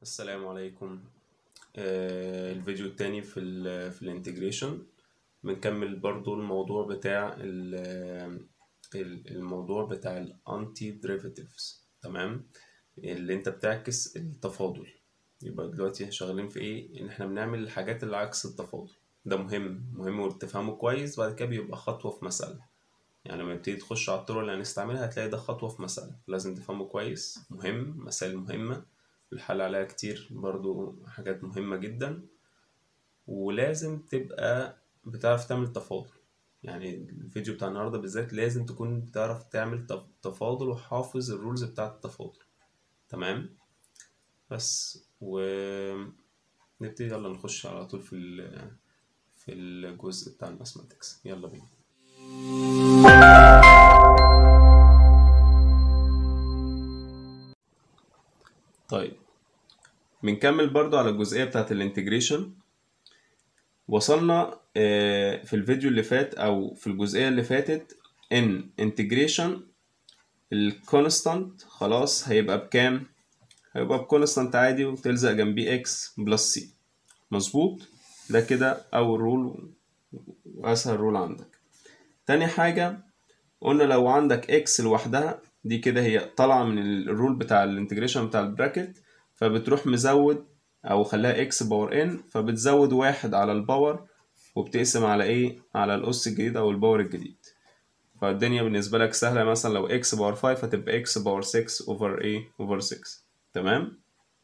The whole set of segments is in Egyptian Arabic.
السلام عليكم آه، الفيديو التاني في ال في الانتجريشن بنكمل برضو الموضوع بتاع ال- ال- الموضوع بتاع الانتي ديريفاتيفز تمام اللي انت بتعكس التفاضل يبقى دلوقتي شغالين في ايه ان احنا بنعمل الحاجات اللي عكس التفاضل ده مهم مهم وتفهمه كويس بعد كده بيبقى خطوة في مسألة يعني لما تبتدي تخش على الطرق اللي هنستعملها هتلاقي ده خطوة في مسألة لازم تفهمه كويس مهم مسائل مهمة الحل عليها كتير برضو حاجات مهمة جدا ولازم تبقى بتعرف تعمل تفاضل يعني الفيديو بتاع النهاردة بالذات لازم تكون بتعرف تعمل تف- تفاضل وحافظ الرولز بتاعة التفاضل تمام بس ونبتدي يلا نخش على طول في ال- في الجزء بتاع الماثماتكس يلا بينا طيب بنكمل برضو على الجزئية بتاعة الانتجريشن وصلنا آه، في الفيديو اللي فات او في الجزئية اللي فاتت ان انتجريشن الكونستانت خلاص هيبقى بكام هيبقى بكونستانت عادي وتلزق جنبيه اكس بلس سي مظبوط ده كده اول رول واسهل رول عندك تاني حاجة قلنا لو عندك اكس لوحدها دي كده هي طالعة من الرول بتاع الانتجريشن بتاع البراكت فبتروح مزود او خليها اكس باور ان فبتزود واحد على الباور وبتقسم على ايه على الاس الجديد او الباور الجديد فالدنيا بالنسبة لك سهلة مثلا لو اكس باور 5 هتبقى اكس باور 6 اوفر ايه اوفر 6 تمام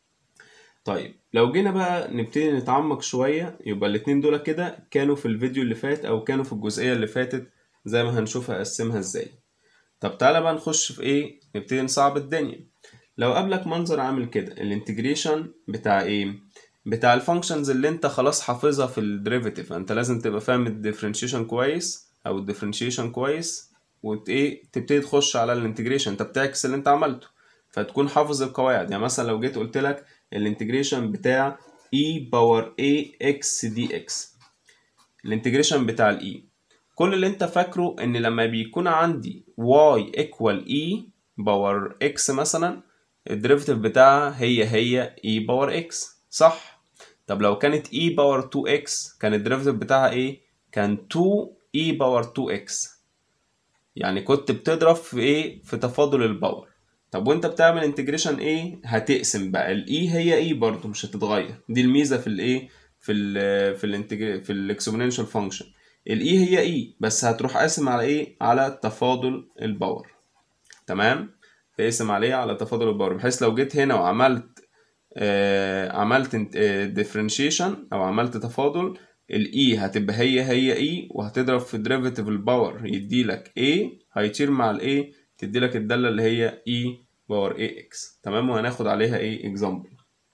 طيب لو جينا بقى نبتدي نتعمق شوية يبقى الاتنين دول كده كانوا في الفيديو اللي فات او كانوا في الجزئية اللي فاتت زي ما هنشوف هقسمها ازاي طب تعالى بقى نخش في ايه نبتدي نصعب الدنيا لو قابلك منظر عامل كده الانتجريشن بتاع ايه بتاع الفانكشنز اللي انت خلاص حافظها في الديريفيتيف انت لازم تبقى فاهم الديفرنشيشن كويس او الديفرنشيشن كويس وت ايه تبتدي تخش على الانتجريشن انت بتعكس اللي انت عملته فتكون حافظ القواعد يعني مثلا لو جيت قلت لك الانتجريشن بتاع e باور a x dx الانتجريشن بتاع الاي كل اللي انت فاكره ان لما بيكون عندي y equal e باور x مثلا الديريفيتيف بتاعها هي هي e باور x صح طب لو كانت e باور 2x كان الديريفيتيف بتاعها ايه كان 2 e باور 2x يعني كنت بتضرب في ايه في تفاضل الباور طب وانت بتعمل انتجريشن ايه هتقسم بقى الاي هي اي برضو مش هتتغير دي الميزه في الايه في ال في الانتجر في الاكسبوننشال فانكشن الاي هي اي بس هتروح قاسم على ايه على تفاضل الباور تمام تقسم عليه على تفاضل الباور بحيث لو جيت هنا وعملت آه عملت ديفرنشيشن او عملت تفاضل الاي هتبقى هي هي اي وهتضرب في ديريفيتيف الباور يديلك a هيطير مع الايه تديلك الداله اللي هي e باور ax تمام وهناخد عليها ايه اكزامبل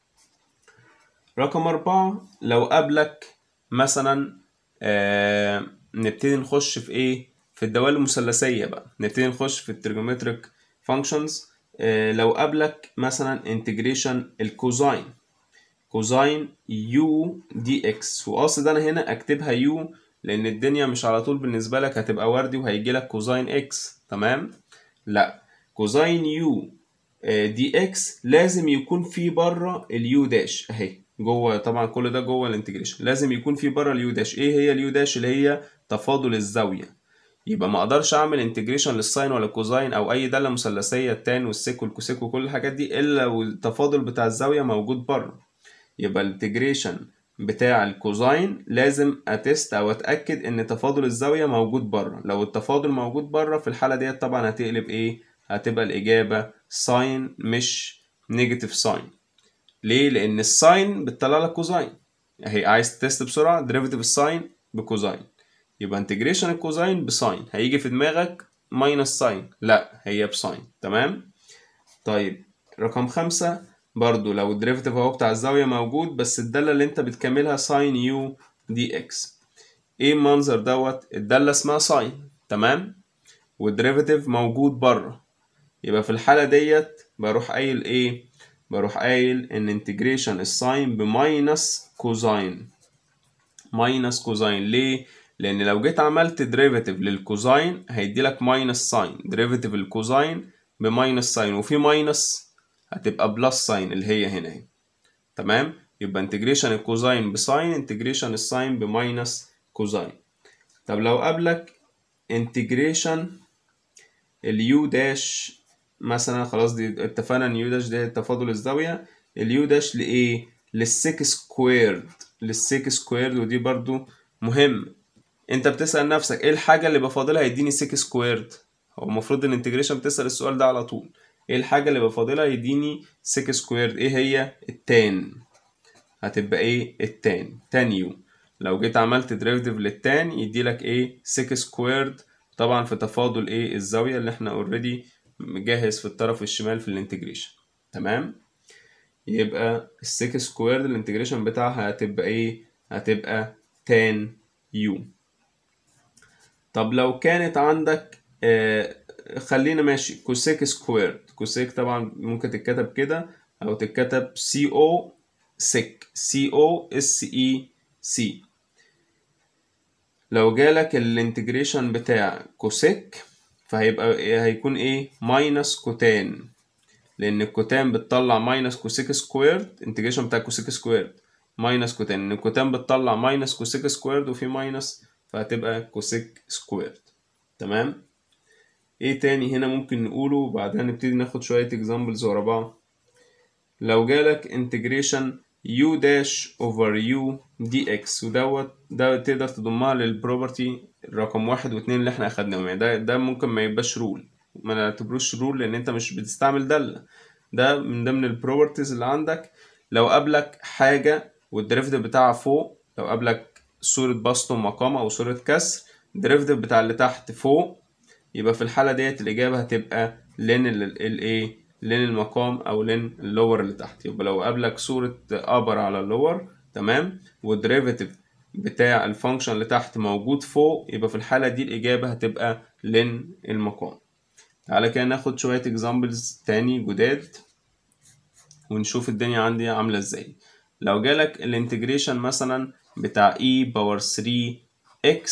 رقم أربعة لو قابلك مثلا آه نبتدي نخش في ايه في الدوال المثلثية بقى نبتدي نخش في التريجومتريك فانكشنز آه لو قابلك مثلا انتجريشن الكوزاين كوزاين يو دي اكس وقصد انا هنا اكتبها يو لان الدنيا مش على طول بالنسبة لك هتبقى وردي وهيجي لك كوزاين اكس تمام لا كوزاين يو دي اكس لازم يكون في بره اليو داش اهي جوه طبعا كل ده جوه الانتجريشن لازم يكون في بره اليو داش ايه هي اليو داش اللي هي تفاضل الزاويه يبقى ما اقدرش اعمل انتجريشن للساين ولا الكوزاين او اي داله مثلثيه التان والسيك والكوسيك وكل الحاجات دي الا والتفاضل بتاع الزاويه موجود بره يبقى الانتجريشن بتاع الكوزاين لازم اتست او اتاكد ان تفاضل الزاويه موجود بره لو التفاضل موجود بره في الحاله ديت طبعا هتقلب ايه هتبقى الاجابه ساين مش نيجاتيف ساين ليه لان الساين بتطلع لك كوزاين اهي عايز تست بسرعه ديريفيتيف الساين بكوزاين يبقى انتجريشن الكوزاين بساين هيجي في دماغك ماينس ساين لا هي بساين تمام طيب رقم خمسة برضو لو الديريفيتيف اهو بتاع الزاوية موجود بس الدالة اللي انت بتكملها ساين يو دي اكس ايه المنظر دوت الدالة اسمها ساين تمام والديريفيتيف موجود بره يبقى في الحالة ديت بروح قايل ايه بروح قايل ان انتجريشن الساين بماينس كوزاين ماينس كوزاين ليه لان لو جيت عملت ديريفيتيف للكوزاين هيدي لك ماينس ساين ديريفيتيف الكوزاين بماينس ساين وفي ماينس هتبقى بلس ساين اللي هي هنا اهي تمام يبقى انتجريشن الكوزاين بساين انتجريشن الساين بماينس كوزاين طب لو قابلك انتجريشن اليو داش مثلا خلاص دي اتفقنا ان يو داش ده تفاضل الزاويه اليو داش لايه للسيك سكويرد للسيك سكويرد ودي برضو مهم انت بتسال نفسك ايه الحاجه اللي بفاضلها يديني سيك سكويرد هو المفروض الانتجريشن بتسال السؤال ده على طول ايه الحاجه اللي بفاضلها يديني سيك سكويرد ايه هي التان هتبقى ايه التان تان يو لو جيت عملت ديريفيتيف للتان يديلك ايه سيك سكويرد طبعا في تفاضل ايه الزاويه اللي احنا اوريدي مجهز في الطرف الشمال في الانتجريشن تمام يبقى السيك سكويرد الانتجريشن بتاعها هتبقى ايه هتبقى تان يو طب لو كانت عندك آه خلينا ماشي كوسيك سكويرد كوسيك طبعا ممكن تتكتب كده او تتكتب سي او سيك سي او اس اي سي لو جالك الانتجريشن بتاع كوسيك فهيبقى هيكون ايه ماينس كوتان لان الكوتان بتطلع ماينس كوسيك سكويرد انتجريشن بتاع كوسيك سكويرد ماينس كوتان ان الكوتان بتطلع ماينس كوسيك سكويرد وفي ماينس فهتبقى كوسيك سكويرد تمام ايه تاني هنا ممكن نقوله وبعدها نبتدي ناخد شوية اكزامبلز ورا بعض لو جالك انتجريشن u داش over u dx ودوت ده تقدر تضمها للبروبرتي رقم واحد واتنين اللي احنا اخدناهم يعني ده ده ممكن ما يبقاش رول ما نعتبروش رول لان انت مش بتستعمل دالة ده من ضمن البروبرتيز اللي عندك لو قابلك حاجة والديريفيتيف بتاعها فوق لو قابلك صورة بسط ومقام او صورة كسر الديريفيتيف بتاع اللي تحت فوق يبقى في الحالة ديت الإجابة هتبقى لين الايه لين المقام أو لين اللور اللي تحت يبقى لو قابلك صورة أبر على اللور تمام والديريفيتيف بتاع الفانكشن اللي تحت موجود فوق يبقى في الحالة دي الإجابة هتبقى لين المقام تعالى كده ناخد شوية اكزامبلز تاني جداد ونشوف الدنيا عندي عاملة ازاي لو جالك الانتجريشن مثلا بتاع e باور 3 x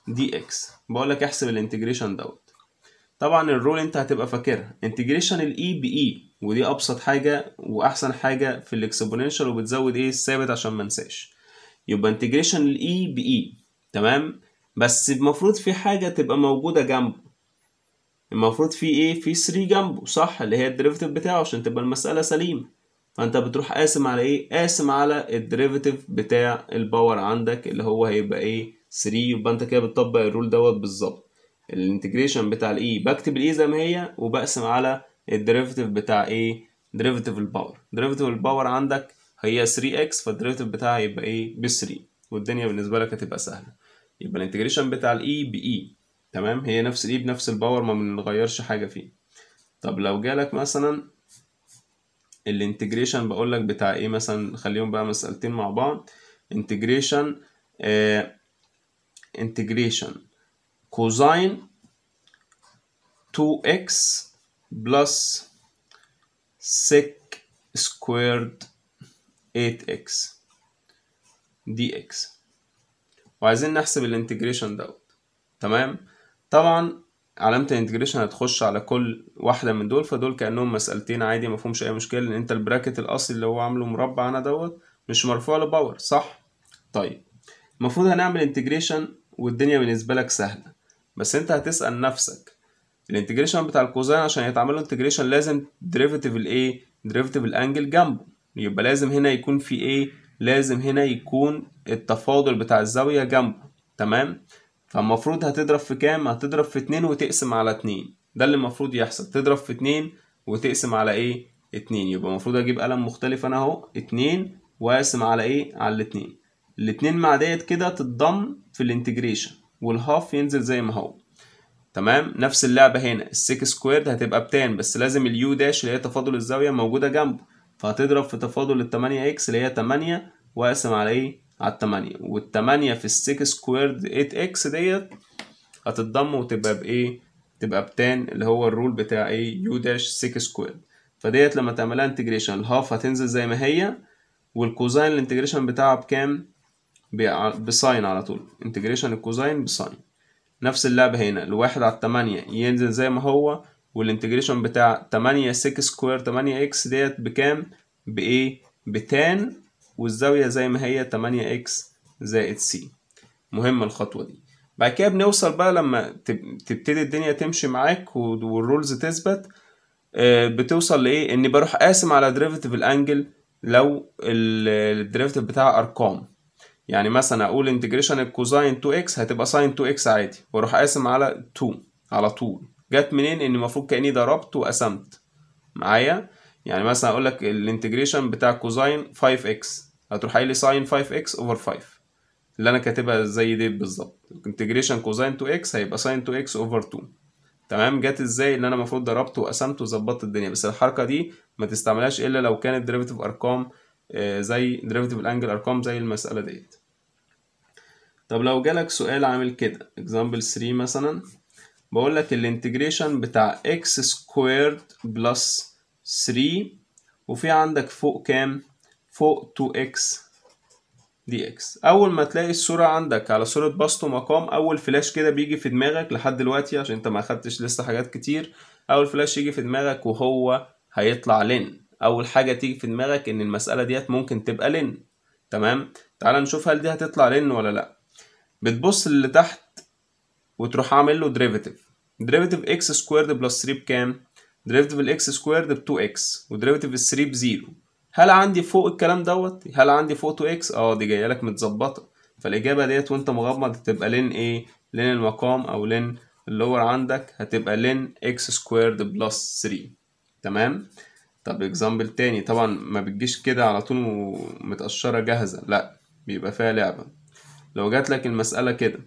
dx بقول لك احسب الانتجريشن دوت طبعا الرول انت هتبقى فاكرها انتجريشن الاي باي ودي ابسط حاجه واحسن حاجه في الاكسبوننشال وبتزود ايه الثابت عشان ما انساش يبقى انتجريشن الاي باي تمام بس المفروض في حاجه تبقى موجوده جنبه المفروض في ايه في 3 جنبه صح اللي هي الديريفيتيف بتاعه عشان تبقى المساله سليمه فانت بتروح قاسم على ايه قاسم على الديريفيتيف بتاع الباور عندك اللي هو هيبقى ايه 3 يبقى انت كده بتطبق الرول دوت بالظبط الانتجريشن بتاع الاي بكتب الاي زي ما هي وبقسم على الديريفيتيف بتاع ايه ديريفيتيف الباور ديريفيتيف الباور عندك هي 3x فالديريفيتيف بتاعها يبقى ايه ب 3 والدنيا بالنسبه لك هتبقى سهله يبقى الانتجريشن بتاع الاي باي تمام هي نفس الاي بنفس الباور ما بنغيرش حاجه فيه طب لو جالك مثلا الانتجريشن بقول لك بتاع ايه مثلا خليهم بقى مسألتين مع بعض انتجريشن آه انتجريشن كوزاين 2x plus sec squared 8x dx وعايزين نحسب الانتجريشن دوت تمام طبعا علامة الانتجريشن هتخش على كل واحدة من دول فدول كأنهم مسألتين عادي مفهومش أي مشكلة لأن أنت البراكت الأصلي اللي هو عامله مربع أنا دوت مش مرفوع لباور صح؟ طيب المفروض هنعمل انتجريشن والدنيا بالنسبة لك سهلة بس أنت هتسأل نفسك الانتجريشن بتاع الكوزين عشان يتعمل له انتجريشن لازم ديريفيتيف الايه ديريفيتيف الانجل جنبه يبقى لازم هنا يكون في ايه لازم هنا يكون التفاضل بتاع الزاوية جنبه تمام فالمفروض هتضرب في كام هتضرب في اتنين وتقسم على اتنين ده اللي المفروض يحصل تضرب في اتنين وتقسم على ايه اتنين يبقى المفروض اجيب قلم مختلف انا اهو اتنين واقسم على ايه على الاتنين الاتنين مع ديت كده تتضم في الانتجريشن والهاف ينزل زي ما هو تمام نفس اللعبة هنا السيك سكويرد هتبقى بتان بس لازم اليو داش اللي هي تفاضل الزاوية موجودة جنبه فهتضرب في تفاضل التمانية اكس اللي هي تمانية واقسم على ايه على التمانية والتمانية في السيك سكويرد 8 اكس ديت هتتضم وتبقى بايه تبقى بتان اللي هو الرول بتاع ايه يو داش سيك سكويرد فديت لما تعملها انتجريشن الهاف هتنزل زي ما هي والكوزاين الانتجريشن بتاعها بكام بساين على طول انتجريشن الكوزاين بساين نفس اللعبة هنا الواحد على التمانية ينزل زي ما هو والانتجريشن بتاع تمانية سيك سكوير تمانية اكس ديت بكام بإيه بتان والزاوية زي ما هي 8 اكس زائد سي مهمة الخطوة دي بعد كده بنوصل بقى لما تب- تبتدي الدنيا تمشي معاك و- والرولز تثبت آه، بتوصل لايه اني بروح قاسم على ديريفيتيف الانجل لو الديريفيتيف بتاع ارقام يعني مثلا اقول انتجريشن الكوزاين 2 اكس هتبقى ساين 2 اكس عادي واروح قاسم على 2 على طول جت منين ان المفروض كاني ضربت وقسمت معايا يعني مثلا اقول لك الانتجريشن بتاع كوزاين 5 اكس هتروح قايل لي ساين 5 اكس اوفر 5 اللي انا كاتبها زي دي بالظبط انتجريشن كوزاين 2 اكس هيبقى ساين 2 اكس اوفر 2 تمام جت ازاي ان انا المفروض ضربت وقسمت وظبطت الدنيا بس الحركه دي ما تستعملهاش الا لو كانت ديريفيتيف ارقام آه، زي ديريفيتيف الانجل ارقام زي المساله ديت طب لو جالك سؤال عامل كده example 3 مثلا بقول لك الانتجريشن بتاع x سكويرد بلس 3 وفي عندك فوق كام فوق 2x دي اكس اول ما تلاقي الصوره عندك على صوره بسط ومقام اول فلاش كده بيجي في دماغك لحد دلوقتي عشان انت ما اخدتش لسه حاجات كتير اول فلاش يجي في دماغك وهو هيطلع لن اول حاجه تيجي في دماغك ان المساله ديت ممكن تبقى لن تمام تعال نشوف هل دي هتطلع لن ولا لا بتبص اللي تحت وتروح عامل له ديريفيتيف ديريفيتيف اكس سكويرد بلس 3 بكام ديريفيتيف الاكس سكويرد ب 2 اكس وديريفيتيف ال 3 بزيرو هل عندي فوق الكلام دوت هل عندي فوق 2 اكس اه دي جايه لك متظبطه فالاجابه ديت وانت مغمض هتبقى لين ايه لين المقام او لين اللور عندك هتبقى لين اكس سكويرد بلس 3 تمام طب اكزامبل تاني طبعا ما بتجيش كده على طول ومتقشره جاهزه لا بيبقى فيها لعبه لو جات لك المساله كده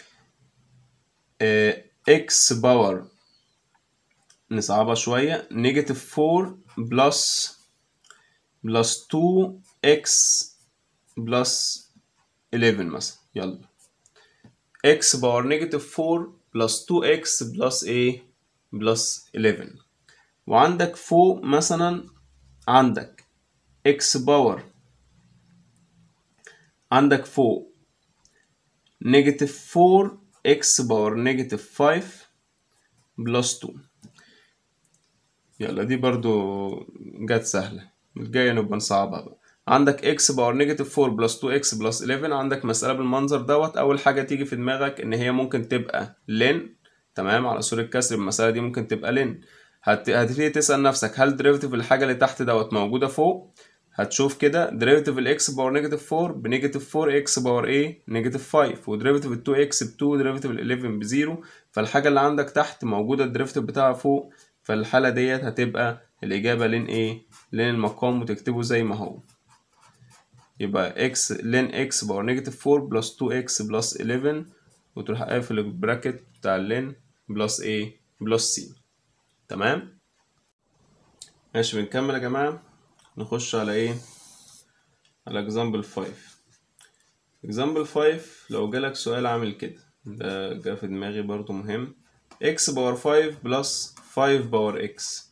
اكس باور نصعبها شويه نيجاتيف 4 بلس بلس 2 اكس بلس 11 مثلا يلا اكس باور نيجاتيف 4 بلس 2 اكس بلس ايه بلس 11 وعندك فوق مثلا عندك اكس باور عندك فوق نيجاتيف 4 اكس باور نيجاتيف 5 بلس 2 يلا دي برضو جت سهلة الجاية نبقى نصعبها بقى عندك اكس باور نيجاتيف 4 بلس 2 اكس بلس 11 عندك مسألة بالمنظر دوت أول حاجة تيجي في دماغك إن هي ممكن تبقى لين تمام على صورة كسر المسألة دي ممكن تبقى لين هت... هتبتدي تسأل نفسك هل ديريفيتيف الحاجة اللي تحت دوت موجودة فوق هتشوف كده ديريفيتيف الاكس باور نيجاتيف 4 بنيجاتيف 4 اكس باور ايه نيجاتيف 5 وديريفيتيف ال 2 اكس ب 2 وديريفيتيف ال 11 بزيرو فالحاجة اللي عندك تحت موجودة الديريفيتيف بتاعها فوق فالحالة ديت هتبقى الإجابة لين ايه لين المقام وتكتبه زي ما هو يبقى اكس لين اكس باور نيجاتيف 4 بلس 2 اكس بلس 11 وتروح قافل البراكت بتاع اللين بلس ايه بلس سي تمام ماشي بنكمل يا جماعة نخش على ايه على example 5 example 5 لو جالك سؤال عامل كده ده جا في دماغي برضو مهم x باور 5 بلس 5 باور x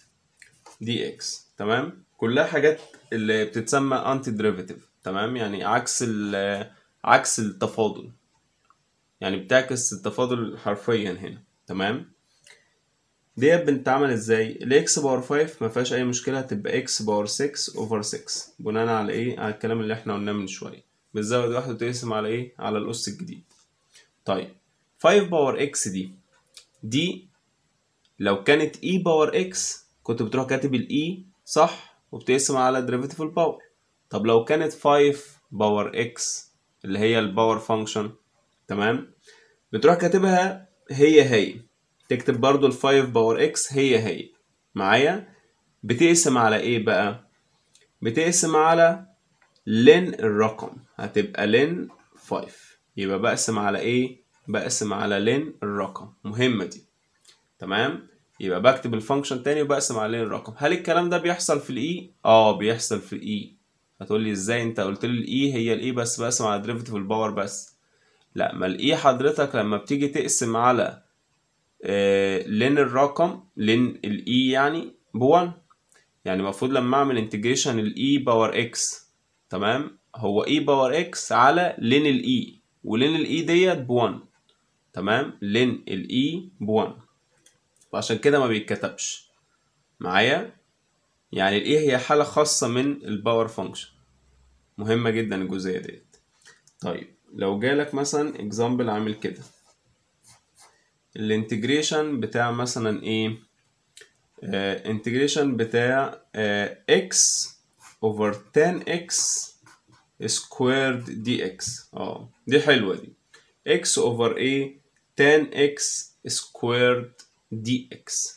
دي x تمام كلها حاجات اللي بتتسمى انتي ديريفيتيف تمام يعني عكس ال عكس التفاضل يعني بتعكس التفاضل حرفيا هنا تمام ديت بنتعمل ازاي الاكس باور 5 ما فيهاش اي مشكله هتبقى اكس باور 6 اوفر 6 بناء على ايه على الكلام اللي احنا قلناه من شويه بتزود واحد وتقسم على ايه على الاس الجديد طيب 5 باور اكس دي دي لو كانت اي باور اكس كنت بتروح كاتب الاي صح وبتقسم على ديريفيتيف الباور طب لو كانت 5 باور اكس اللي هي الباور فانكشن تمام بتروح كاتبها هي هي تكتب برضو ال 5 باور اكس هي هي معايا بتقسم على ايه بقى بتقسم على لين الرقم هتبقى لين 5 يبقى بقسم على ايه بقسم على لين الرقم مهمة دي تمام يبقى بكتب الفانكشن تاني وبقسم على لين الرقم هل الكلام ده بيحصل في الاي اه بيحصل في الاي هتقول لي ازاي انت قلت لي الاي هي الاي بس بقسم على ديريفيتيف الباور بس لا ما الاي حضرتك لما بتيجي تقسم على آه لين الرقم لين الاي يعني بوان يعني المفروض لما اعمل انتجريشن الاي باور اكس تمام هو اي باور اكس على لين الاي ولين الاي ديت بوان تمام لين الاي بوان وعشان كده ما بيتكتبش معايا يعني الايه هي حالة خاصة من الباور فانكشن مهمة جدا الجزئية ديت طيب لو جالك مثلا اكزامبل عامل كده الانتجريشن بتاع مثلا ايه انتجريشن بتاع آه x over 10x squared dx اه دي حلوة دي x over a 10x squared dx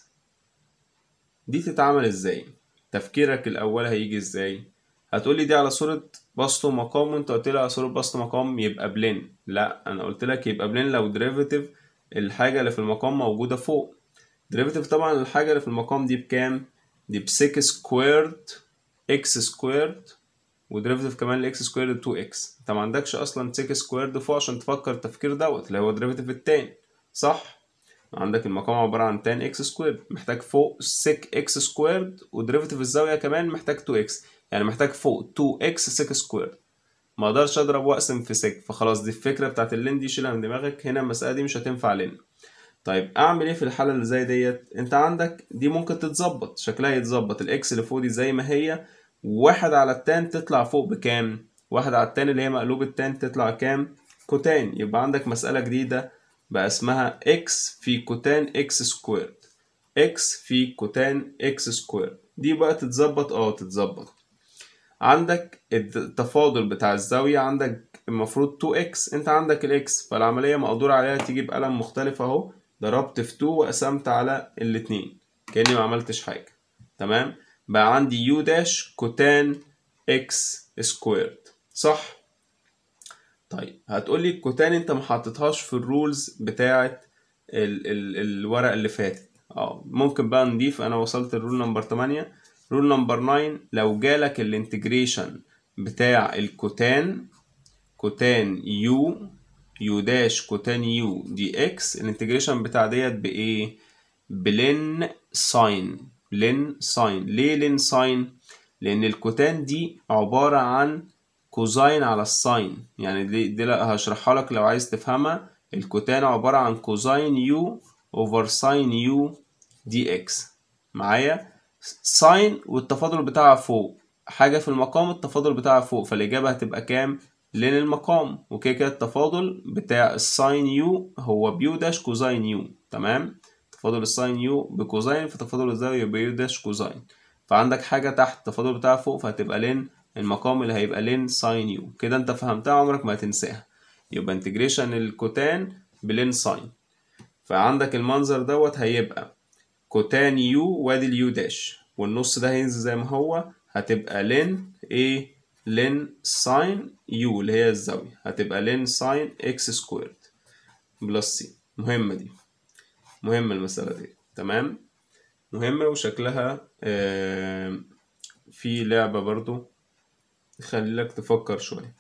دي تتعمل ازاي تفكيرك الاول هيجي ازاي هتقولي دي على صورة بسط ومقام وانت قلت لي على صورة بسط ومقام يبقى بلين لا انا قلت لك يبقى بلين لو ديريفيتيف الحاجة اللي في المقام موجودة فوق ديريفيتيف طبعا الحاجة اللي في المقام دي بكام دي ب 6 سكويرد اكس سكويرد وديريفيتيف كمان الاكس سكويرد 2 اكس انت ما عندكش اصلا 6 سكويرد فوق عشان تفكر التفكير دوت اللي هو ديريفيتيف التاني صح عندك المقام عبارة عن 10 اكس سكويرد محتاج فوق 6 اكس سكويرد وديريفيتيف الزاوية كمان محتاج 2 اكس يعني محتاج فوق 2 اكس 6 سكويرد ما اقدرش اضرب واقسم في 6 فخلاص دي الفكرة بتاعت اللين دي شيلها من دماغك هنا المسألة دي مش هتنفع لين طيب اعمل ايه في الحالة اللي زي ديت انت عندك دي ممكن تتظبط شكلها يتظبط الاكس اللي فوق دي زي ما هي واحد على التان تطلع فوق بكام واحد على التان اللي هي مقلوب التان تطلع كام كوتان يبقى عندك مسألة جديدة بقى اسمها x في كوتان x سكويرد x في كوتان x سكويرد دي بقى تتظبط اه تتظبط عندك التفاضل بتاع الزاوية عندك المفروض 2x انت عندك الاكس فالعملية مقدور عليها تيجي بقلم مختلف اهو ضربت في 2 وقسمت على الاتنين كأني ما عملتش حاجة تمام بقى عندي يو داش كوتان x سكويرد صح طيب هتقولي الكوتان انت ما حطيتهاش في الرولز بتاعه ال ال الورق اللي فاتت اه ممكن بقى نضيف انا وصلت الرول نمبر 8 رول نمبر 9 لو جالك الانتجريشن بتاع الكوتان كوتان يو يو داش كوتان يو دي اكس الانتجريشن بتاع ديت بايه بلين ساين لين ساين ليه لين ساين لان الكوتان دي عباره عن كوزاين على الساين يعني دي, دي لا هشرحها لك لو عايز تفهمها الكوتان عبارة عن كوزاين يو اوفر ساين يو دي اكس معايا ساين والتفاضل بتاعها فوق حاجة في المقام التفاضل بتاعها فوق فالإجابة هتبقى كام لين المقام وكده كده التفاضل بتاع الساين يو هو بيو داش كوزاين يو تمام تفاضل الساين يو بكوزاين فتفاضل الزاوية بيو داش كوزاين فعندك حاجة تحت التفاضل بتاعها فوق فهتبقى لين المقام اللي هيبقى لين ساين يو كده انت فهمتها عمرك ما هتنساها يبقى انتجريشن الكوتان بلين ساين فعندك المنظر دوت هيبقى كوتان يو وادي اليو داش والنص ده هينزل زي ما هو هتبقى لين ايه لين ساين يو اللي هي الزاوية هتبقى لين ساين اكس سكويرد بلس سي مهمة دي مهمة المسألة دي تمام مهمة وشكلها آه في لعبة برضو يخليلك تفكر شوية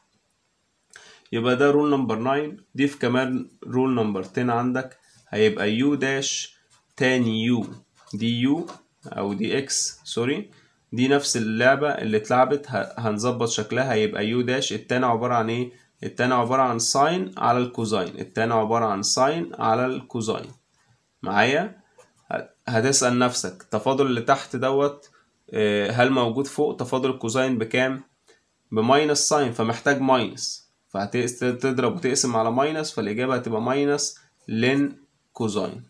يبقى ده رول نمبر 9 ضيف كمان رول نمبر 10 عندك هيبقى يو داش تاني يو دي يو او دي اكس سوري دي نفس اللعبة اللي اتلعبت هنظبط شكلها هيبقى يو داش التاني عبارة عن ايه التاني عبارة عن ساين على الكوزاين التاني عبارة عن ساين على الكوزاين معايا هتسأل نفسك التفاضل اللي تحت دوت هل موجود فوق تفاضل الكوزاين بكام بماينس ساين فمحتاج ماينس فهتضرب وتقسم على ماينس فالإجابة هتبقى ماينس لين كوزاين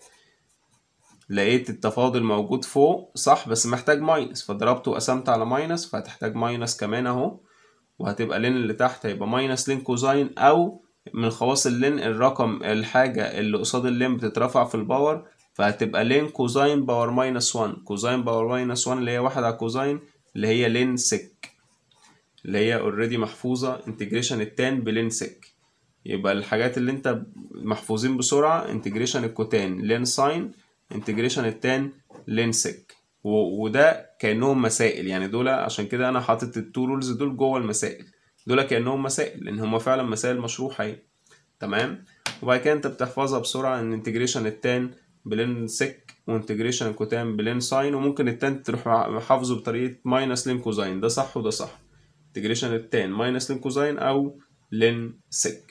لقيت التفاضل موجود فوق صح بس محتاج ماينس فضربت وقسمت على ماينس فهتحتاج ماينس كمان اهو وهتبقى لين اللي تحت هيبقى ماينس لين كوزاين او من خواص اللين الرقم الحاجة اللي قصاد اللين بتترفع في الباور فهتبقى لين كوزاين باور ماينس 1 كوزاين باور ماينس 1 اللي هي واحد على كوزاين اللي هي لين سك اللي هي اوريدي محفوظة انتجريشن التان بلين سك يبقى الحاجات اللي انت محفوظين بسرعة انتجريشن الكوتان لين ساين انتجريشن التان لين سك وده كأنهم مسائل يعني دول عشان كده انا حاطط التو رولز دول جوه المسائل دول كأنهم مسائل لان هما فعلا مسائل مشروحة اهي تمام وبعد كده انت بتحفظها بسرعة ان انتجريشن التان بلين سك وانتجريشن الكوتان بلين ساين وممكن التان تروح حافظه بطريقة ماينس لين كوزاين ده صح وده صح انتجريشن التان ماينس لين كوزاين او لين سك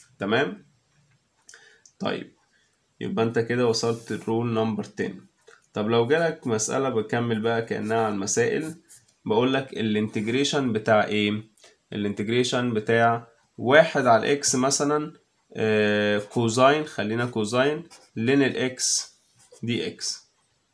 تمام طيب يبقى انت كده وصلت الرول نمبر 10 طب لو جالك مسألة بكمل بقى كأنها على المسائل بقول لك الانتجريشن بتاع ايه الانتجريشن بتاع واحد على الاكس مثلا آه كوزاين خلينا كوزاين لين الاكس دي اكس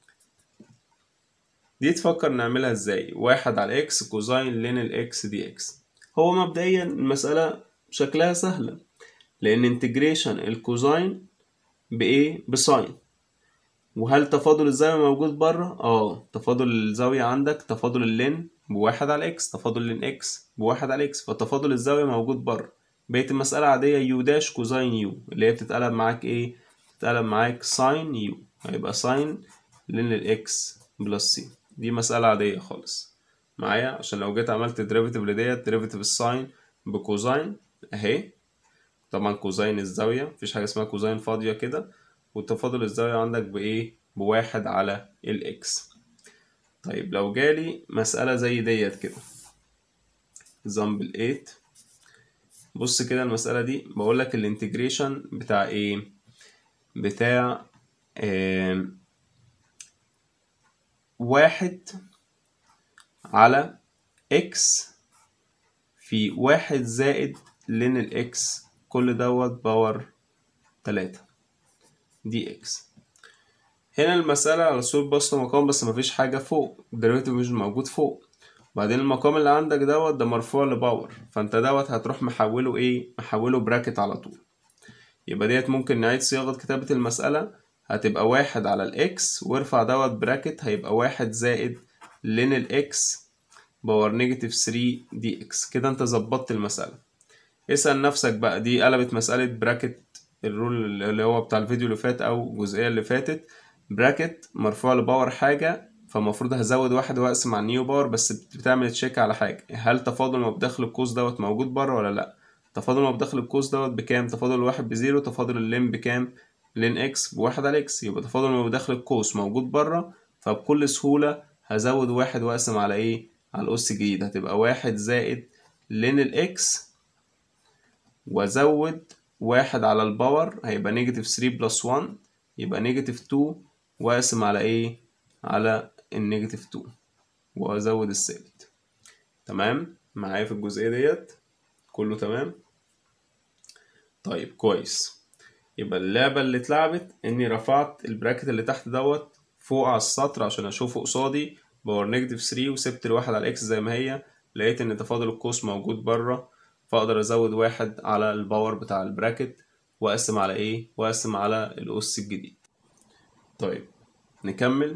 دي تفكر نعملها ازاي واحد على اكس كوزاين لين الاكس دي اكس هو مبدئيا المسألة شكلها سهلة لأن انتجريشن الكوزاين بإيه؟ بساين وهل تفاضل الزاوية موجود بره؟ اه تفاضل الزاوية عندك تفاضل اللين بواحد على اكس تفاضل لين اكس بواحد على اكس فتفاضل الزاوية موجود بره بقيت المسألة عادية يو داش كوزاين يو اللي هي بتتقلب معاك ايه؟ بتتقلب معاك ساين يو هيبقى ساين لين الاكس بلس سي دي مسألة عادية خالص معايا عشان لو جيت عملت ديريفيتيف لديت ديريفيتيف الساين بكوزاين اهي طبعا كوزاين الزاوية مفيش حاجة اسمها كوزاين فاضية كده وتفاضل الزاوية عندك بإيه؟ بواحد على الإكس طيب لو جالي مسألة زي ديت كده example 8 بص كده المسألة دي بقولك الانتجريشن بتاع إيه؟ بتاع آه واحد على إكس في واحد زائد لين الإكس كل دوت باور تلاتة دي إكس هنا المسألة على صورة بسط مقام بس مفيش حاجة فوق الديريفيتيف مش موجود فوق بعدين المقام اللي عندك دوت ده مرفوع لباور فانت دوت هتروح محوله ايه محوله براكت على طول يبقى ديت ممكن نعيد صياغة كتابة المسألة هتبقى واحد على الإكس وارفع دوت براكت هيبقى واحد زائد لين الإكس باور نيجاتيف 3 دي إكس كده انت ظبطت المسألة اسأل نفسك بقى دي قلبت مسألة براكت الرول اللي هو بتاع الفيديو اللي فات أو الجزئية اللي فاتت براكت مرفوع لباور حاجة فالمفروض هزود واحد واقسم على النيو باور بس بتعمل تشيك على حاجة هل تفاضل ما بداخل القوس دوت موجود بره ولا لأ تفاضل ما بداخل القوس دوت بكام تفاضل الواحد بزيرو تفاضل اللين بكام لين اكس بواحد على اكس يبقى تفاضل ما بداخل القوس موجود بره فبكل سهولة هزود واحد واقسم على ايه على الأس الجديد هتبقى واحد زائد لين الاكس وازود واحد على الباور هيبقى نيجاتيف 3 بلس 1 يبقى نيجاتيف 2 واقسم على ايه على النيجاتيف 2 وازود الثابت تمام معايا في الجزئية ديت كله تمام طيب كويس يبقى اللعبة اللي اتلعبت اني رفعت البراكت اللي تحت دوت فوق على السطر عشان اشوفه قصادي باور نيجاتيف 3 وسبت الواحد على الاكس زي ما هي لقيت ان تفاضل القوس موجود بره فاقدر ازود واحد على الباور بتاع البراكت واقسم على ايه واقسم على الاس الجديد طيب نكمل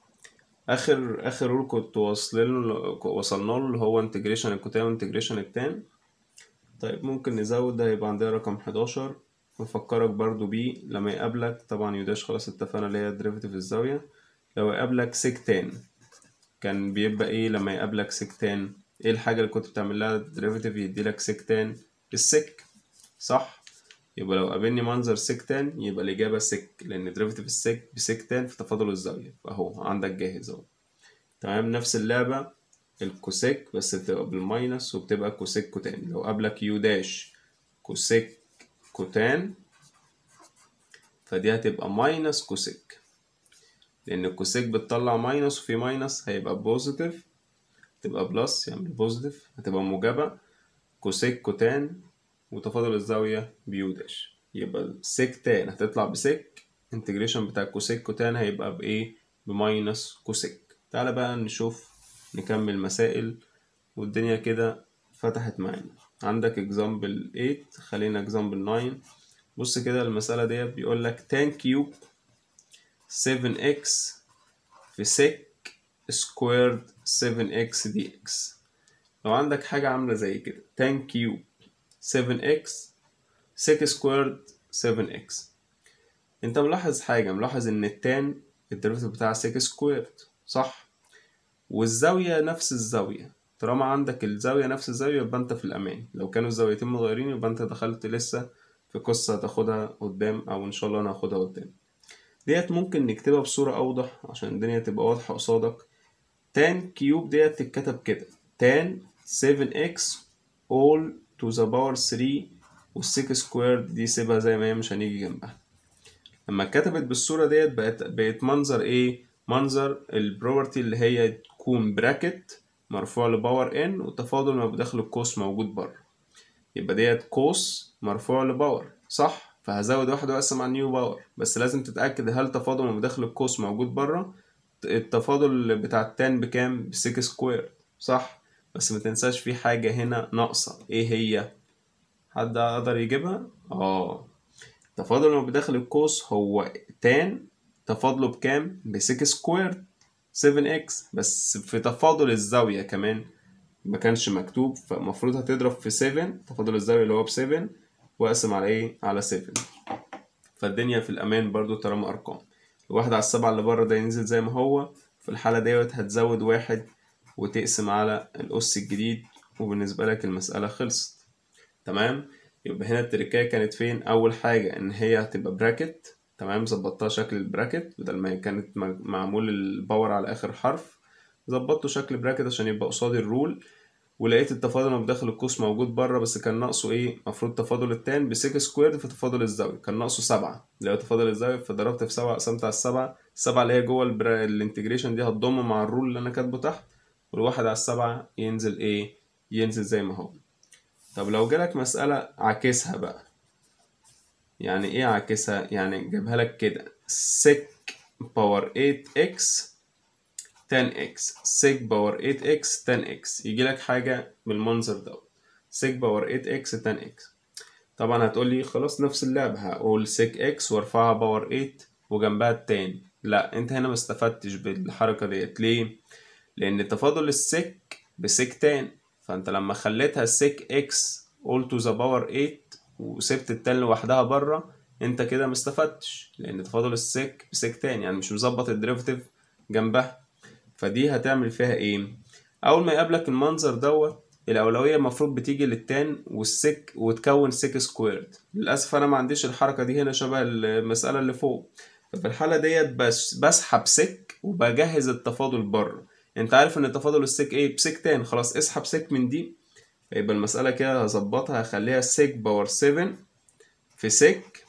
اخر اخر رول كنت واصلين وصلنا له اللي هو انتجريشن الكوتان وانتجريشن التان طيب ممكن نزود ده يبقى عندنا رقم 11 بفكرك برضو بيه لما يقابلك طبعا يوداش خلاص اتفقنا اللي هي ديريفيتيف الزاوية لو يقابلك سيكتان كان بيبقى ايه لما يقابلك سيكتان ايه الحاجة اللي كنت بتعمل لها ديريفيتيف يديلك سيكتان السك صح يبقى لو قابلني منظر سيكتان يبقى الإجابة سك لأن ديريفيتيف السك بسيكتان في تفاضل الزاوية فأهو عندك جاهز أهو تمام نفس اللعبة الكوسيك بس بتبقى بالماينس وبتبقى كوسيك كوتان لو قابلك يو داش كوسيك كوتان فدي هتبقى ماينس كوسيك لأن الكوسيك بتطلع ماينس وفي ماينس هيبقى بوزيتيف تبقى بلس يعني بوزيتيف هتبقى موجبة كوسيك كوتان وتفاضل الزاوية بيو داش يبقى سيك تان هتطلع بسيك انتجريشن بتاع كوسيك كوتان هيبقى بإيه بماينس كوسيك تعالى بقى نشوف نكمل مسائل والدنيا كده فتحت معانا عندك example 8 خلينا example 9 بص كده المسألة ديت بيقول لك tan كيوب 7x في sec squared 7x dx لو عندك حاجة عاملة زي كده tan كيوب 7x sec squared 7x انت ملاحظ حاجة ملاحظ ان التان الديريفيتيف بتاع sec squared صح والزاوية نفس الزاوية طالما عندك الزاوية نفس الزاوية يبقى انت في الأمان لو كانوا الزاويتين متغيرين يبقى انت دخلت لسه في قصة هتاخدها قدام أو إن شاء الله أنا هاخدها قدام ديت ممكن نكتبها بصورة أوضح عشان الدنيا تبقى واضحة قصادك تان كيوب ديت تتكتب كده تان 7x all to the power 3 والسيك سكويرد دي سيبها زي ما هي مش هنيجي جنبها لما اتكتبت بالصورة ديت بقت بقت منظر ايه منظر البروبرتي اللي هي تكون براكت مرفوع لباور ان والتفاضل ما بداخل القوس موجود بره يبقى ديت قوس مرفوع لباور صح فهزود واحد واقسم على نيو باور بس لازم تتأكد هل تفاضل ما بداخل القوس موجود بره التفاضل بتاع التان بكام ب 6 سكوير صح بس ما تنساش في حاجة هنا ناقصة ايه هي حد قدر يجيبها اه تفاضل ما بداخل القوس هو تان تفاضله بكام ب 6 سكوير 7x بس في تفاضل الزاوية كمان ما كانش مكتوب فالمفروض هتضرب في 7 تفاضل الزاوية اللي هو ب 7 واقسم على ايه على 7 فالدنيا في الأمان برضو طالما أرقام الواحد على السبعة اللي بره ده ينزل زي ما هو في الحالة ديت هتزود واحد وتقسم على الأس الجديد وبالنسبة لك المسألة خلصت تمام يبقى هنا التركاية كانت فين أول حاجة إن هي هتبقى براكت تمام ظبطتها شكل البراكت بدل ما هي كانت معمول الباور على آخر حرف ظبطته شكل براكت عشان يبقى قصاد الرول ولقيت التفاضل ما بداخل القوس موجود بره بس كان ناقصه ايه المفروض تفاضل التان ب 6 سكويرد في تفاضل الزاويه كان ناقصه 7 لقيت تفاضل الزاويه فضربت في 7 قسمت على السبعة السبعة اللي هي جوه الانتجريشن دي هتضم مع الرول اللي انا كاتبه تحت والواحد على السبعة ينزل ايه ينزل زي ما هو طب لو جالك مسألة عاكسها بقى يعني ايه عاكسها يعني جابها لك كده سك باور 8x 10x سيج باور 8x 10x يجي لك حاجة بالمنظر ده سيج باور 8x 10x طبعا هتقول لي خلاص نفس اللعبة هقول سيك x وارفعها باور 8 وجنبها التاني لا انت هنا ما استفدتش بالحركة ديت ليه؟ لأن تفاضل السيك بسيك تان فانت لما خليتها سيك x all to the power 8 وسبت التان لوحدها بره انت كده مستفدتش لأن تفاضل السيك بسيك تان يعني مش مظبط الديريفاتيف جنبها فدي هتعمل فيها ايه اول ما يقابلك المنظر دوت الاولويه المفروض بتيجي للتان والسك وتكون سك سكويرد للاسف انا ما عنديش الحركه دي هنا شبه المساله اللي فوق ففي الحاله ديت بس بسحب سك وبجهز التفاضل بره انت عارف ان تفاضل السك ايه بسك تان خلاص اسحب سك من دي يبقى المساله كده هظبطها هخليها سك باور 7 في سك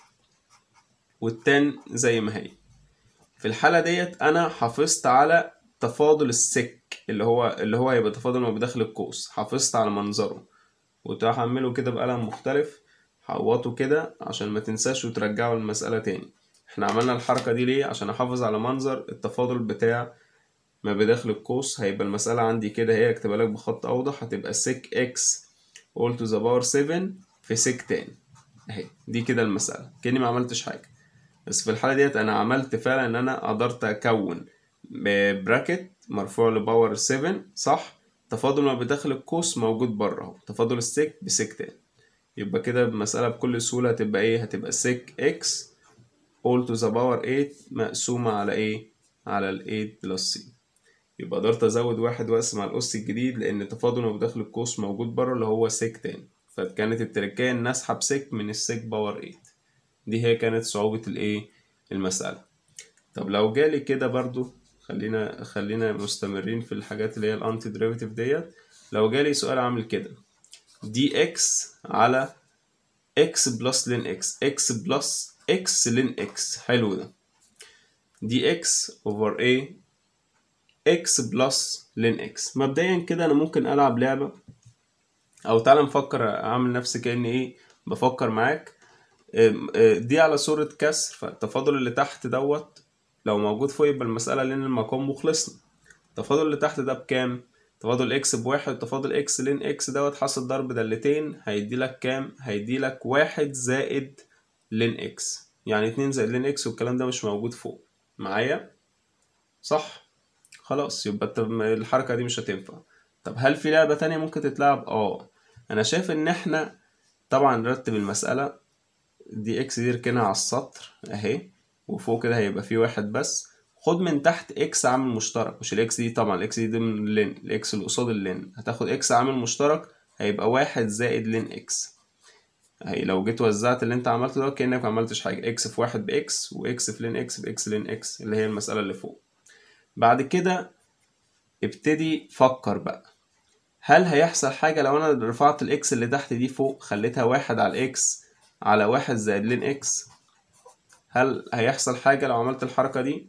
والتان زي ما هي في الحاله ديت انا حافظت على تفاضل السك اللي هو اللي هو هيبقى تفاضل ما بداخل القوس حافظت على منظره وتحمله كده بقلم مختلف حوطه كده عشان ما تنساش وترجعه المسألة تاني احنا عملنا الحركة دي ليه عشان احافظ على منظر التفاضل بتاع ما بداخل القوس هيبقى المسألة عندي كده هي اكتبها لك بخط اوضح هتبقى سك اكس all to the power 7 في سك تاني اهي دي كده المسألة كأني ما عملتش حاجة بس في الحالة ديت انا عملت فعلا ان انا قدرت اكون براكت مرفوع لباور 7 صح تفاضل ما بداخل القوس موجود بره اهو تفاضل السك بسك تاني يبقى كده المسألة بكل سهولة هتبقى ايه هتبقى سك اكس all to the power 8 مقسومة على ايه على ال 8 بلس سي يبقى قدرت ازود واحد واقسم على الاس الجديد لان تفاضل ما بداخل القوس موجود بره اللي هو سك تاني فكانت التركية ان اسحب سك من السك باور 8 دي هي كانت صعوبة الايه المسألة طب لو جالي كده برضو خلينا خلينا مستمرين في الحاجات اللي هي الانتي ديريفيتيف ديت لو جالي سؤال عامل كده دي اكس على اكس بلس لين اكس اكس بلس اكس لين اكس حلو ده دي اكس اوفر ايه اكس بلس لين اكس مبدئيا كده انا ممكن العب لعبه او تعالى نفكر اعمل نفسي كاني ايه بفكر معاك دي على صورة كسر فالتفاضل اللي تحت دوت لو موجود فوق يبقى المسألة لين المقام مخلصنا التفاضل اللي تحت ده بكام؟ تفاضل اكس بواحد وتفاضل اكس لين اكس دوت حاصل ضرب دالتين هيدي لك كام؟ هيدي لك واحد زائد لين اكس يعني اتنين زائد لين اكس والكلام ده مش موجود فوق معايا؟ صح؟ خلاص يبقى الحركة دي مش هتنفع طب هل في لعبة تانية ممكن تتلعب؟ اه انا شايف ان احنا طبعا نرتب المسألة دي اكس دي ركنها على السطر اهي وفوق كده هيبقى في واحد بس خد من تحت اكس عامل مشترك مش الاكس دي طبعا الاكس دي, دي من اللين الاكس اللي قصاد اللين هتاخد اكس عامل مشترك هيبقى واحد زائد لين اكس اهي لو جيت وزعت اللي انت عملته ده كأنك ما عملتش حاجة اكس في واحد باكس واكس في لين اكس باكس لين اكس اللي هي المسألة اللي فوق بعد كده ابتدي فكر بقى هل هيحصل حاجة لو انا رفعت الاكس اللي تحت دي فوق خليتها واحد على الاكس على واحد زائد لين اكس هل هيحصل حاجة لو عملت الحركة دي؟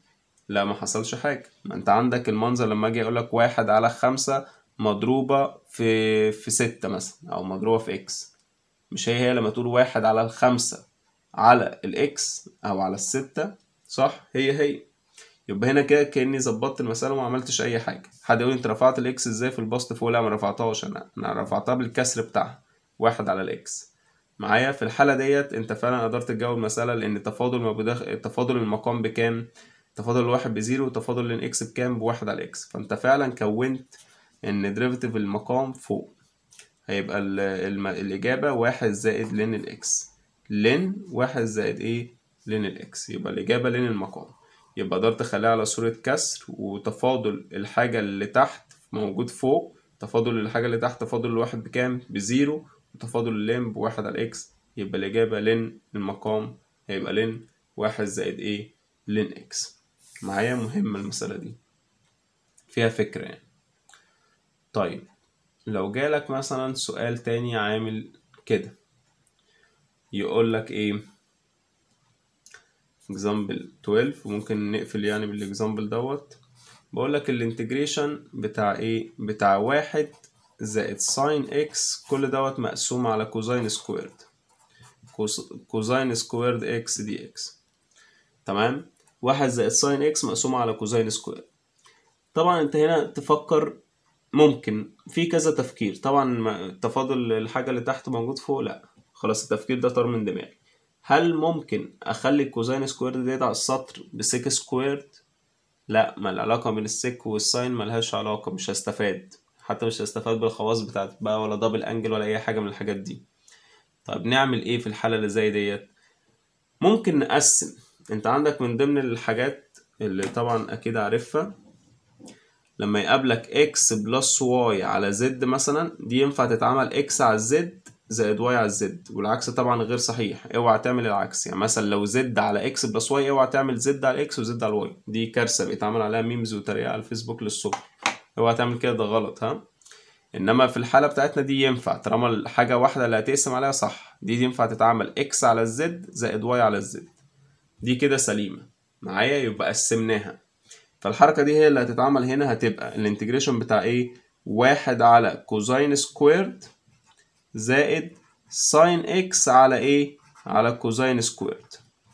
لا ما حصلش حاجة ما انت عندك المنظر لما اجي اقولك واحد على خمسة مضروبة في في ستة مثلا او مضروبة في اكس مش هي هي لما تقول واحد على الخمسة على الاكس او على الستة صح هي هي يبقى هنا كده كاني ظبطت المساله وما عملتش اي حاجه حد يقول انت رفعت الاكس ازاي في البسط فوق لا ما رفعتهاش انا انا رفعتها بالكسر بتاعها واحد على الاكس معايا في الحاله ديت انت فعلا قدرت تجاوب المساله لان تفاضل ما بدخ... تفاضل المقام بكام تفاضل الواحد بزيرو وتفاضل الاكس بكام بواحد على الاكس فانت فعلا كونت ان ديريفيتيف المقام فوق هيبقى ال... الم... الاجابه واحد زائد لين الاكس لين واحد زائد ايه لين الاكس يبقى الاجابه لين المقام يبقى قدرت اخليها على صورة كسر وتفاضل الحاجة اللي تحت موجود فوق تفاضل الحاجة اللي تحت تفاضل الواحد بكام بزيرو وتفاضل اللين بواحد على الاكس يبقى الإجابة لين المقام هيبقى لين واحد زائد ايه لين اكس معايا مهمة المسألة دي فيها فكرة يعني طيب لو جالك مثلا سؤال تاني عامل كده يقولك ايه example 12 وممكن نقفل يعني بالاكزامبل دوت بقول لك الانتجريشن بتاع ايه بتاع واحد زائد ساين اكس كل دوت مقسوم على كوزين سكويرد كوزين سكويرد اكس دي اكس تمام واحد زائد ساين اكس مقسوم على كوزين سكويرد طبعا انت هنا تفكر ممكن في كذا تفكير طبعا تفاضل الحاجة اللي تحت موجود فوق لا خلاص التفكير ده طار من دماغي هل ممكن اخلي الكوزين سكويرد ديت على السطر بسيك سكويرد لا ما العلاقة بين السيك والساين ملهاش علاقة مش هستفاد حتى مش هستفاد بالخواص بتاعت بقى ولا دبل انجل ولا اي حاجة من الحاجات دي طيب نعمل ايه في الحالة اللي زي ديت ممكن نقسم انت عندك من ضمن الحاجات اللي طبعا اكيد عارفها لما يقابلك اكس بلس واي على زد مثلا دي ينفع تتعمل اكس على الزد زائد واي على الزد والعكس طبعا غير صحيح اوعى تعمل العكس يعني مثلا لو زد على اكس بلس واي اوعى تعمل زد على اكس وزد على الواي دي كارثه بيتعمل عليها ميمز وتريقه على الفيسبوك للصبح اوعى تعمل كده ده غلط ها انما في الحاله بتاعتنا دي ينفع طالما الحاجه واحده اللي هتقسم عليها صح دي, دي ينفع تتعمل اكس على الزد زائد واي على الزد دي كده سليمه معايا يبقى قسمناها فالحركه دي هي اللي هتتعمل هنا هتبقى الانتجريشن بتاع ايه واحد على كوزين سكويرد زائد ساين اكس على ايه على كوزين سكويرد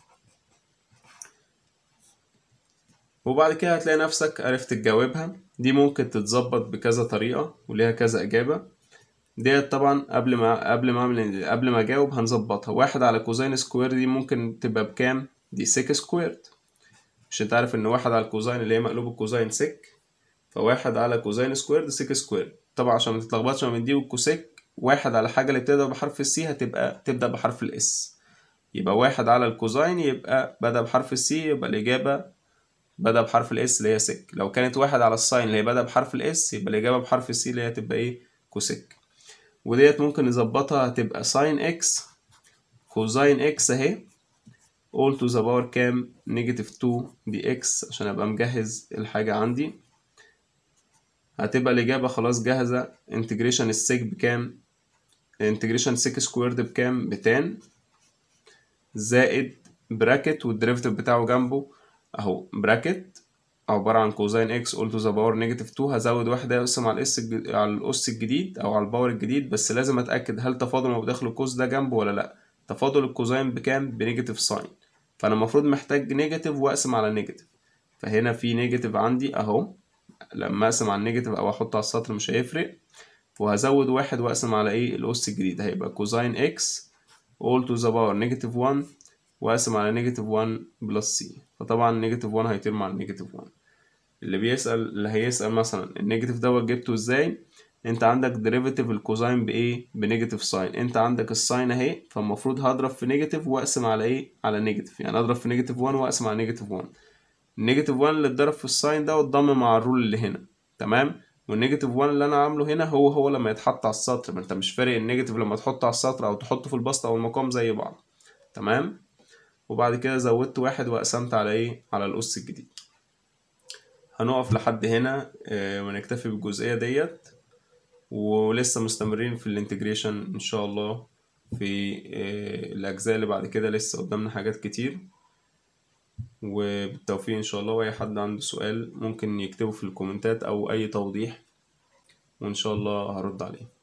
وبعد كده هتلاقي نفسك عرفت تجاوبها دي ممكن تتظبط بكذا طريقة وليها كذا إجابة ديت طبعا قبل ما قبل ما اعمل قبل ما اجاوب هنظبطها واحد على كوزين سكوير دي ممكن تبقى بكام دي سيك سكويرد مش انت عارف ان واحد على الكوزين اللي هي مقلوب الكوزين سيك فواحد على كوزين سكويرد سيك سكويرد طبعا عشان ما تتلخبطش ما بين دي والكوسيك واحد على حاجة اللي بتبدأ بحرف السي هتبقى تبدأ بحرف الاس يبقى واحد على الكوزين يبقى بدأ بحرف السي يبقى الإجابة بدأ بحرف الاس اللي هي سك لو كانت واحد على الساين اللي هي بدأ بحرف الاس يبقى الإجابة بحرف السي اللي هي هتبقى ايه كوسيك وديت ممكن نظبطها هتبقى ساين اكس كوزين اكس اهي all to the power كام نيجاتيف 2 دي اكس عشان ابقى مجهز الحاجة عندي هتبقى الإجابة خلاص جاهزة انتجريشن السيك بكام انتجريشن سيك سكويرد بكام بتان زائد براكت والديريفيتيف بتاعه جنبه اهو براكت عبارة عن كوزين اكس all to the power نيجاتيف 2 هزود واحدة اقسم على الاس الج... على الأس الجديد أو على الباور الجديد بس لازم أتأكد هل تفاضل ما بداخل القوس ده جنبه ولا لأ تفاضل الكوزين بكام بنيجاتيف ساين فأنا المفروض محتاج نيجاتيف وأقسم على نيجاتيف فهنا في نيجاتيف عندي أهو لما أقسم على النيجاتيف أو أحطه على السطر مش هيفرق وهزود واحد وأقسم على إيه الأس الجديد هيبقى كوزين اكس all to the power نيجاتيف 1 وأقسم على نيجاتيف 1 بلس سي فطبعا نيجاتيف 1 هيطير مع النيجاتيف 1 اللي بيسأل اللي هيسأل مثلا النيجاتيف دوت جبته ازاي انت عندك ديريفيتيف الكوزاين بايه بنيجاتيف ساين انت عندك الساين اهي فالمفروض هضرب في نيجاتيف واقسم على ايه على نيجاتيف يعني اضرب في نيجاتيف 1 واقسم على نيجاتيف 1 النيجاتيف 1 اللي اتضرب في الساين ده واتضم مع الرول اللي هنا تمام والنيجاتيف 1 اللي انا عامله هنا هو هو لما يتحط على السطر ما انت مش فارق النيجاتيف لما تحطه على السطر او تحطه في البسط او المقام زي بعض تمام وبعد كده زودت واحد وقسمت على ايه على الأس الجديد هنقف لحد هنا آه، ونكتفي بالجزئية ديت ولسه مستمرين في الانتجريشن ان شاء الله في آه، الاجزاء اللي بعد كده لسه قدامنا حاجات كتير وبالتوفيق ان شاء الله واي حد عنده سؤال ممكن يكتبه في الكومنتات او اي توضيح وان شاء الله هرد عليه